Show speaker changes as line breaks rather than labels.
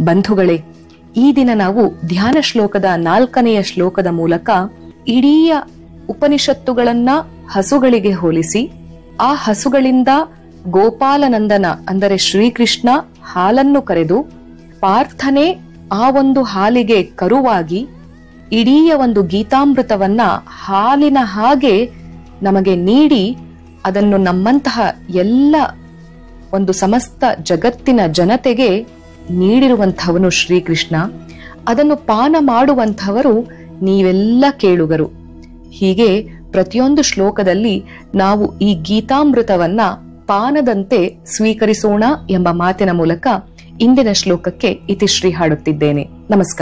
ಬಂಧುಗಳೇ ಈ ದಿನ ನಾವು ಧ್ಯಾನ ಶ್ಲೋಕದ ನಾಲ್ಕನೆಯ ಶ್ಲೋಕದ ಮೂಲಕ ಇಡೀ ಉಪನಿಷತ್ತುಗಳನ್ನ ಹಸುಗಳಿಗೆ ಹೋಲಿಸಿ ಆ ಹಸುಗಳಿಂದ ಗೋಪಾಲನಂದನ ಅಂದರೆ ಶ್ರೀಕೃಷ್ಣ ಹಾಲನ್ನು ಕರೆದು ಪಾರ್ಥನೆ ಆ ಒಂದು ಹಾಲಿಗೆ ಕರುವಾಗಿ ಇಡೀ ಒಂದು ಗೀತಾಮೃತವನ್ನ ಹಾಲಿನ ಹಾಗೆ ನಮಗೆ ನೀಡಿ ಅದನ್ನು ನಮ್ಮಂತಹ ಎಲ್ಲ ಒಂದು ಸಮಸ್ತ ಜಗತ್ತಿನ ಜನತೆಗೆ ನೀಡಿರುವಂಥವನು ಶ್ರೀಕೃಷ್ಣ ಅದನ್ನು ಪಾನ ಮಾಡುವಂಥವರು ನೀವೆಲ್ಲ ಕೇಳುಗರು ಹೀಗೆ ಪ್ರತಿಯೊಂದು ಶ್ಲೋಕದಲ್ಲಿ ನಾವು ಈ ಗೀತಾಮೃತವನ್ನ ಪಾನದಂತೆ ಸ್ವೀಕರಿಸೋಣ ಎಂಬ ಮಾತಿನ ಮೂಲಕ ಇಂದಿನ ಶ್ಲೋಕಕ್ಕೆ ಇತಿಶ್ರೀ ಹಾಡುತ್ತಿದ್ದೇನೆ ನಮಸ್ಕಾರ